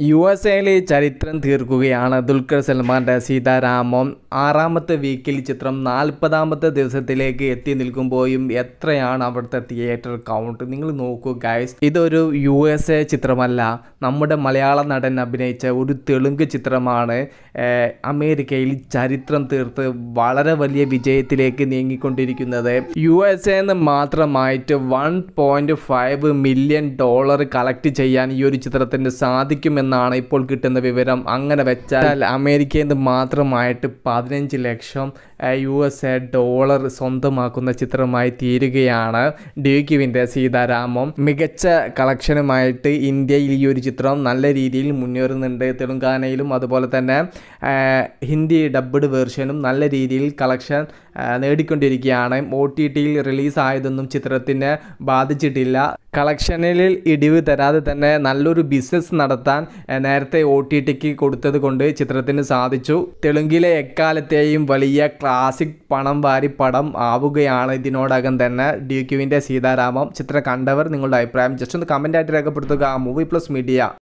U S എയിൽ ചരിത്രം തീർക്കുകയാണ് ദുൽഖർ സൽമാൻ്റെ സീതാരാമം ആറാമത്തെ വീക്കിൽ ചിത്രം നാൽപ്പതാമത്തെ ദിവസത്തിലേക്ക് എത്തി നിൽക്കുമ്പോഴും എത്രയാണ് അവിടുത്തെ തിയേറ്റർ കൗണ്ട് നിങ്ങൾ നോക്കൂ ഗൈസ് ഇതൊരു യു എസ് എ ചിത്രമല്ല നമ്മുടെ മലയാള നടൻ അഭിനയിച്ച ഒരു തെലുങ്ക് ചിത്രമാണ് ഏർ, അമേരിക്കയിൽ ചരിത്രം തീർത്ത് വളരെ വലിയ വിജയത്തിലേക്ക് നീങ്ങിക്കൊണ്ടിരിക്കുന്നത് യു എസ് എന്ന് മാത്രമായിട്ട് one point five million dollar collect ചെയ്യാൻ ഈ ഒരു ചിത്രത്തിന് സാധിക്കുമെന്നാണ് ഇപ്പോൾ കിട്ടുന്ന വിവരം അങ്ങനെ വെച്ചാൽ അമേരിക്കയിൽ നിന്ന് മാത്രമായിട്ട് പതിനഞ്ച് ലക്ഷം യു എസ് എ ഡോളർ സ്വന്തമാക്കുന്ന ചിത്രമായി തീരുകയാണ് ഡ്യൂക്യുവിൻ്റെ സീതാരാമം മികച്ച കളക്ഷനുമായിട്ട് ഇന്ത്യയിൽ ഈ ഒരു ചിത്രം നല്ല രീതിയിൽ മുന്നേറുന്നുണ്ട് തെലുങ്കാനയിലും അതുപോലെ തന്നെ ആ, ഹിന്ദി ഡബ്ഡ് വേർഷനും നല്ല രീതിയിൽ കളക്ഷൻ ആ, നേടിക്കൊണ്ടിരിക്കുകയാണ് ഒ ടി ടിയിൽ റിലീസായതൊന്നും ചിത്രത്തിനെ ബാധിച്ചിട്ടില്ല കളക്ഷനിൽ ഇടിവ് തരാതെ തന്നെ നല്ലൊരു ബിസിനസ് നടത്താൻ ആ, നേരത്തെ ഒ ടി ടിക്ക് കൊടുത്തത് കൊണ്ട് ചിത്രത്തിന് സാധിച്ചു തെലുങ്കിലെ എക്കാലത്തെയും വലിയ ക്ലാസിക് പണം വാരി പടം ആവുകയാണ് ഇതിനോടകം തന്നെ ഡ്യൂക്യുവിൻ്റെ സീതാരാമം ചിത്രം കണ്ടവർ നിങ്ങളുടെ അഭിപ്രായം ജസ്റ്റ് ഒന്ന് കമൻ്റ് ആയിട്ട് രേഖപ്പെടുത്തുക മൂവി പ്ലസ് മീഡിയ